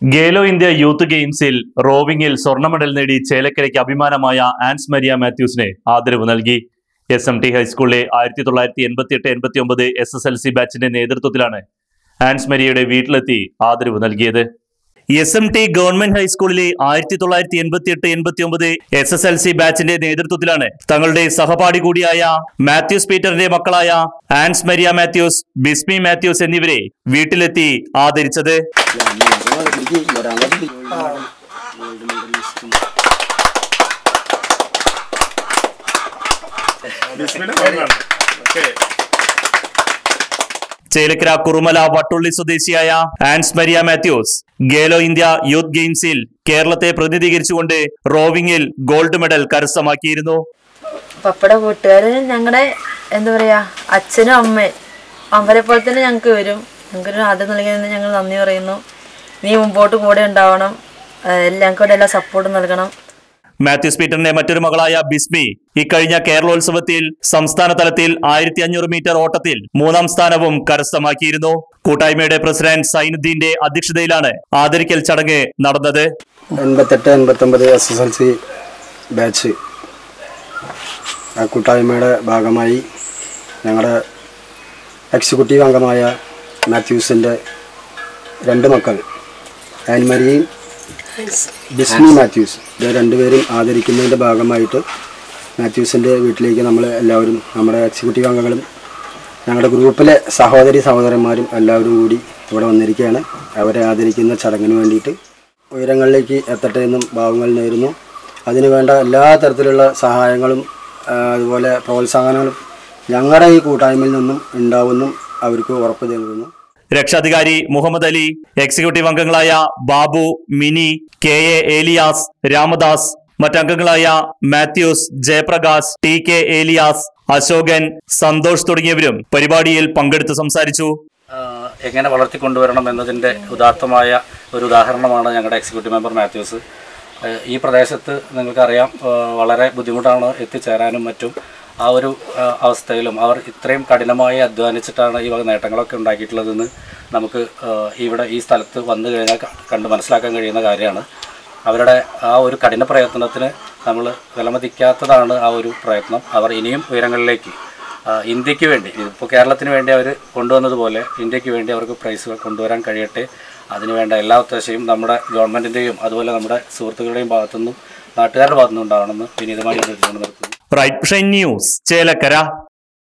Khelo India youth ഗെയിംസിൽ റോവിംഗിൽ സ്വർണ്ണ medal നേടി ചേലക്കരയ്ക്ക് അഭിമാനമായ ആൻസ് മരിയ മാത്യൂസിന് ആദരവ് നൽകി എസ് എം ടി ഹൈസ്കൂളിലെ ആയിരത്തി തൊള്ളായിരത്തി എൺപത്തി എട്ട് എൺപത്തി ഒമ്പത് എസ് എസ് എൽ സി ബാച്ചിന്റെ നേതൃത്വത്തിലാണ് ആൻസ് മരിയയുടെ വീട്ടിലെത്തി ആദരവ് നൽകിയത് എസ് എം ടി ഗവൺമെന്റ് ഹൈസ്കൂളിലെ ആയിരത്തി തൊള്ളായിരത്തി എൺപത്തി എട്ട് എൺപത്തി ഒമ്പത് എസ് എസ് എൽ സി ബാച്ചിന്റെ നേതൃത്വത്തിലാണ് തങ്ങളുടെ സഹപാഠി കൂടിയായ മാത്യൂസ് പീറ്ററിന്റെ മക്കളായ ആൻസ് മരിയ മാത്യൂസ് ബിസ്മി മാത്യൂസ് എന്നിവരെ വീട്ടിലെത്തി ആദരിച്ചത് ചേലക്കര കുറുമല വട്ടുള്ളി സ്വദേശിയായ ആൻസ് മരിയ മാത്യൂസ് ഗേലോ ഇന്ത്യ യൂത്ത് ഗെയിംസിൽ കേരളത്തെ പ്രതിനിധീകരിച്ചുകൊണ്ട് റോവിംഗിൽ ഗോൾഡ് മെഡൽ കരസ്ഥമാക്കിയിരുന്നു പപ്പയുടെ കൂട്ടുകാര് ഞങ്ങളുടെ എന്താ പറയാ അച്ഛനും അമ്മയും അവരെ പോലെ തന്നെ ഞങ്ങൾക്ക് വരും ഞങ്ങൾക്കൊരു ആദ്യം നൽകിയതിന് ഞങ്ങൾ നന്ദി പറയുന്നു നീ മുമ്പോട്ട് കൂടെ ഉണ്ടാവണം ഏഹ് ഞങ്ങൾക്ക് കൂടെ എല്ലാ സപ്പോർട്ടും നൽകണം മാത്യൂസ് പീറ്ററിന്റെ മറ്റൊരു മകളായ ബിസ്മി ഇക്കഴിഞ്ഞ കേരളോത്സവത്തിൽ സംസ്ഥാന തലത്തിൽ ആയിരത്തി അഞ്ഞൂറ് മീറ്റർ ഓട്ടത്തിൽ മൂന്നാം സ്ഥാനവും കരസ്ഥമാക്കിയിരുന്നു കൂട്ടായ്മയുടെ പ്രസിഡന്റ് സൈനുദ്ദീന്റെ അധ്യക്ഷതയിലാണ് ആദരിക്കൽ ചടങ്ങ് നടന്നത് എൺപത്തെട്ട് എൺപത്തൊമ്പത് S S L C batch ആ കൂട്ടായ്മയുടെ ഭാഗമായി ഞങ്ങളുടെ എക്സിക്യൂട്ടീവ് അംഗമായ മാത്യൂസിൻ്റെ രണ്ട് മക്കൾ ആൻമരിയും ബിസ്മി മാത്യൂസ് ഇത് രണ്ടുപേരും ആദരിക്കുന്നതിൻ്റെ ഭാഗമായിട്ട് മാത്യൂസിൻ്റെ വീട്ടിലേക്ക് നമ്മൾ എല്ലാവരും നമ്മുടെ എക്സിക്യൂട്ടീവ് അംഗങ്ങളും ഞങ്ങളുടെ ഗ്രൂപ്പിലെ സഹോദരി സഹോദരന്മാരും എല്ലാവരും കൂടി ഇവിടെ വന്നിരിക്കുകയാണ് അവരെ ആദരിക്കുന്ന ചടങ്ങിന് വേണ്ടിയിട്ട് ഉയരങ്ങളിലേക്ക് എത്തട്ടെ എന്നും ഭാവങ്ങൾ നേരുന്നു അതിനു വേണ്ട എല്ലാ തരത്തിലുള്ള സഹായങ്ങളും ആ, അതുപോലെ പ്രോത്സാഹനങ്ങളും ഞങ്ങളുടെ ഈ കൂട്ടായ്മയിൽ നിന്നും ഉണ്ടാവുമെന്നും അവർക്ക് ഉറപ്പ് നൽകുന്നു രക്ഷാധികാരി മുഹമ്മദ് അലി എക്സിക്യൂട്ടീവ് അംഗങ്ങളായ ബാബു മിനി കെ എ ഏലിയാസ് രാമദാസ് മറ്റംഗങ്ങളായ മാത്യൂസ് ജയപ്രകാശ് ടി കെ ഏലിയാസ് അശോകൻ സന്തോഷ് തുടങ്ങിയവരും പരിപാടിയിൽ പങ്കെടുത്ത് സംസാരിച്ചു ആഹ് എങ്ങനെ വളർത്തിക്കൊണ്ടുവരണം എന്നതിൻ്റെ ഉദാത്തമായ ഒരു ഉദാഹരണമാണ് ഞങ്ങളുടെ എക്സിക്യൂട്ടീവ് മെമ്പർ മാത്യൂസ് ആഹ് ഈ പ്രദേശത്ത് നിങ്ങൾക്കറിയാം ആഹ് വളരെ ബുദ്ധിമുട്ടാണ് എത്തിച്ചേരാനും മറ്റും ആ ഒരു ആഹ് അവസ്ഥയിലും അവർ ഇത്രയും കഠിനമായി അധ്വാനിച്ചിട്ടാണ് ഈ വക നേട്ടങ്ങളൊക്കെ ഉണ്ടാക്കിയിട്ടുള്ളതെന്ന് നമുക്ക് ആഹ് ഇവിടെ ഈ സ്ഥലത്ത് വന്നു കഴിഞ്ഞാൽ ക- കണ്ട് മനസ്സിലാക്കാൻ കഴിയുന്ന കാര്യമാണ് അവരുടെ ആ ഒരു കഠിന പ്രയത്നത്തിന് നമ്മൾ വിലമതിക്കാത്തതാണ് ആ ഒരു പ്രയത്നം അവർ ഇനിയും ഉയരങ്ങളിലേക്ക് ആ, ഇന്ത്യക്ക് വേണ്ടി ഇപ്പോൾ കേരളത്തിന് വേണ്ടി അവർ കൊണ്ടുവന്നതുപോലെ ഇന്ത്യക്ക് വേണ്ടി അവർക്ക് പ്രൈസുകൾ കൊണ്ടുവരാൻ കഴിയട്ടെ അതിനുവേണ്ട എല്ലാ ഒത്താശയും നമ്മുടെ ഗവൺമെൻറ്റിൻ്റെയും അതുപോലെ നമ്മുടെ സുഹൃത്തുക്കളുടെയും ഭാഗത്തുനിന്നും നാട്ടുകാരുടെ ഭാഗത്തുനിന്നും ഉണ്ടാവണമെന്ന് വിനീതമായി അഭ്യർത്ഥിച്ചുകൊണ്ട് നിർത്തുന്നു റൈറ്റ് ന്യൂസ് ചേലക്കര